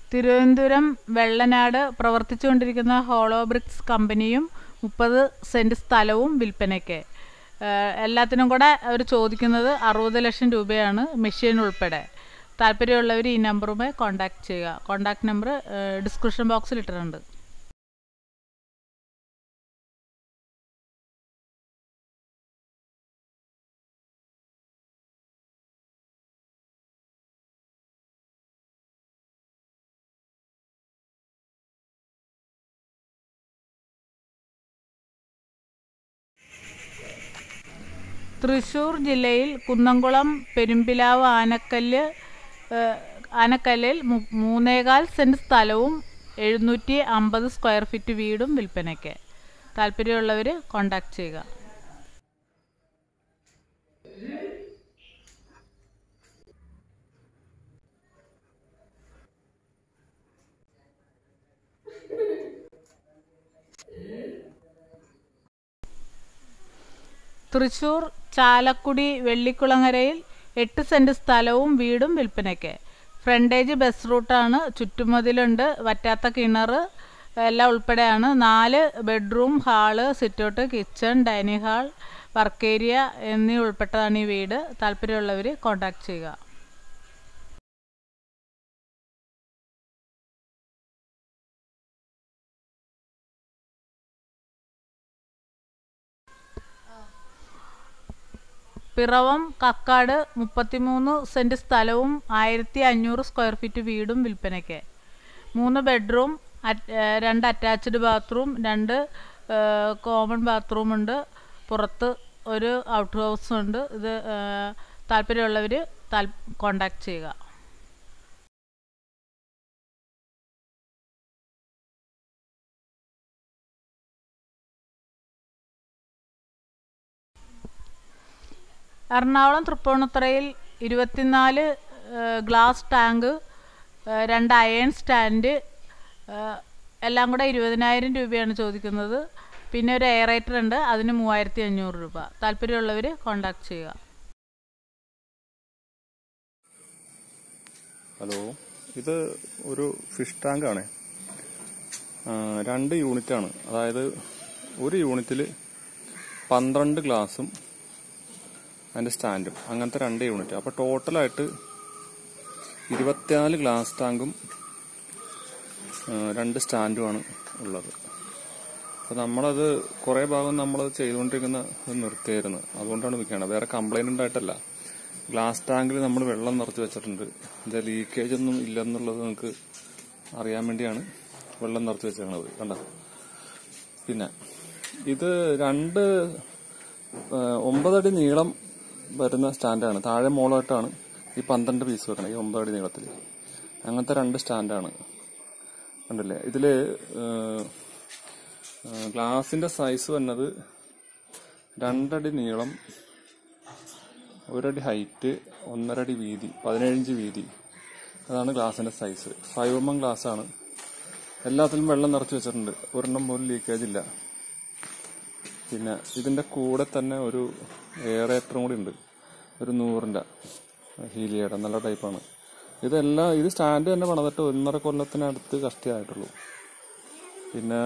തിരുവനന്തപുരം വെള്ളനാട് പ്രവർത്തിച്ചുകൊണ്ടിരിക്കുന്ന hollow bricks കമ്പനിയും മുപ്പത് സെൻറ്റ് സ്ഥലവും വിൽപ്പനയ്ക്ക് ഏഹ് എല്ലാത്തിനും കൂടെ അവർ ചോദിക്കുന്നത് അറുപത് ലക്ഷം രൂപയാണ് മെഷീൻ ഉൾപ്പെടെ താല്പര്യമുള്ളവർ ഈ നമ്പറുമായി കോൺടാക്ട് ചെയ്യുക കോൺടാക്ട് നമ്പർ ഡിസ്ക്രിപ്ഷൻ ബോക്സിൽ ഇട്ടിട്ടുണ്ട് തൃശ്ശൂർ ജില്ലയിൽ കുന്നംകുളം പെരുമ്പിലാവ് ആനക്കല്ല് ഏഹ്, ആനക്കല്ലിൽ മു- മൂന്നേകാൽ സെൻറ്റ് സ്ഥലവും എഴുന്നൂറ്റി അമ്പത് സ്ക്വയർ ഫീറ്റ് വീടും വിൽപ്പനയ്ക്ക് താല്പര്യമുള്ളവർ കോൺടാക്ട് ചെയ്യുക തൃശൂർ ചാലക്കുടി വെള്ളിക്കുളങ്ങരയിൽ എട്ട് സെൻറ് സ്ഥലവും വീടും വിൽപ്പനയ്ക്ക് ഫ്രണ്ടേജ് ബസ് റൂട്ടാണ് ചുറ്റുമതിലുണ്ട് വറ്റാത്ത കിണർ എല്ലാം ഉൾപ്പെടെയാണ് നാല് bedroom hall sitout kitchen dining hall work area എന്നിവ ഉൾപ്പെട്ടതാണ് ഈ വീട് താല്പര്യമുള്ളവർ കോൺടാക്ട് ചെയ്യുക പിറവം കക്കാട് മുപ്പത്തിമൂന്ന് സെൻറ് സ്ഥലവും ആയിരത്തി അഞ്ഞൂറ് സ്ക്വയർ ഫീറ്റ് വീടും വിൽപ്പനയ്ക്ക് മൂന്ന് ബെഡ്റൂം അറ്റ്- ഏഹ് രണ്ട് അറ്റാച്ച്ഡ് ബാത്റൂം രണ്ട് കോമൺ ബാത്റൂം ഉണ്ട് പുറത്ത് ഒരു ഔട്ട് ഹൗസ് ഉണ്ട് ഇത് ഏഹ് താല്പര്യമുള്ളവർ താൽ കോണ്ടാക്ട് ചെയ്യുക എറണാകുളം തൃപ്പൂണിത്തുറയിൽ ഇരുപത്തിനാല് ഏഹ്, ഗ്ലാസ് ടാങ്ക് ഏഹ്, രണ്ട് അയൺ സ്റ്റാൻഡ് ഏഹ്, എല്ലാം കൂടെ ഇരുപതിനായിരം രൂപയാണ് ചോദിക്കുന്നത് പിന്നെ ഒരു എയറേറ്റർ ഉണ്ട് അതിന് മൂവായിരത്തി അഞ്ഞൂറ് രൂപ താല്പര്യമുള്ളവർ കോണ്ടാക്ട് ചെയ്യുക ഹലോ ഇത് ഒരു ഫിഷ് ടാങ്ക് ആണ് രണ്ട് യൂണിറ്റ് ആണ് അതായത് ഒരു യൂണിറ്റിൽ പന്ത്രണ്ട് ഗ്ലാസും അതിന്റെ സ്റ്റാൻഡും അങ്ങനത്തെ രണ്ട് യൂണിറ്റ് അപ്പോൾ ടോട്ടലായിട്ട് ഇരുപത്തിനാല് ഗ്ലാസ് ടാങ്കും ആ, രണ്ട് സ്റ്റാൻഡുമാണ് ഉള്ളത് അപ്പോൾ നമ്മളത് കുറേ ഭാഗം നമ്മളത് ചെയ്തുകൊണ്ടിരിക്കുന്ന ഇത് നിർത്തിയായിരുന്നു അതുകൊണ്ടാണ് വിൽക്കുന്നത് വേറെ കംപ്ലൈന്റ് ഉണ്ടായിട്ടല്ല ഗ്ലാസ് ടാങ്കിൽ നമ്മൾ വെള്ളം നിറച്ച് വെച്ചിട്ടുണ്ട് ഇത് ലീക്കേജ് ഒന്നും ഇല്ലെന്നുള്ളത് നമുക്ക് അറിയാൻ വേണ്ടിയാണ് വെള്ളം നിറച്ച് വെച്ചേക്കണത് കണ്ട പിന്നെ ഇത് രണ്ട് ആ, ഒമ്പതടി നീളം വരുന്ന സ്റ്റാൻഡാണ് താഴെ മോളായിട്ടാണ് ഈ പന്ത്രണ്ട് പീസ് വെക്കണം ഈ ഒമ്പതടി നീളത്തിൽ അങ്ങനത്തെ രണ്ട് സ്റ്റാൻഡാണ് കണ്ടില്ലേ ഇതില് ഏഹ്, ഏഹ്, ഗ്ലാസിന്റെ സൈസ് വന്നത് രണ്ടടി നീളം ഒരടി ഹൈറ്റ് ഒന്നരടി വീതി പതിനേഴ് ഇഞ്ച് വീതി അതാണ് ഗ്ലാസിന്റെ size five M M glass ആണ് എല്ലാത്തിലും വെള്ളം നിറച്ച് വെച്ചിട്ടുണ്ട് ഒരെണ്ണം പോലും ലീക്കേജ് ഇല്ല പിന്നെ ഇതിന്റെ കൂടെ തന്നെ ഒരു എയറേറ്ററും കൂടി ഉണ്ട് ഒരു നൂറിന്റെ ഹീലിയയുടെ നല്ല ടൈപ്പാണ് ഇതെല്ലാം ഇത് സ്റ്റാൻഡ് തന്നെ പണിതിട്ട് ഒന്നര കൊല്ലത്തിനടുത്ത് കഷ്ടിയായിട്ടുള്ളൂ പിന്നെ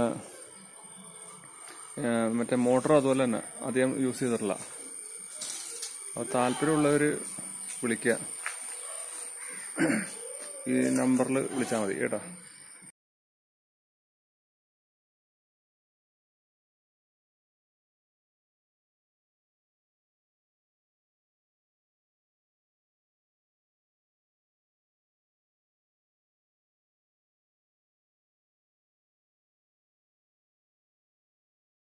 ഏഹ്, മറ്റേ മോട്ടർ അതുപോലെ തന്നെ അധികം യൂസ് ചെയ്തിട്ടില്ല അപ്പോൾ താല്പര്യമുള്ളവർ വിളിക്കുക ഈ നമ്പറിൽ വിളിച്ചാൽ മതി കേട്ടോ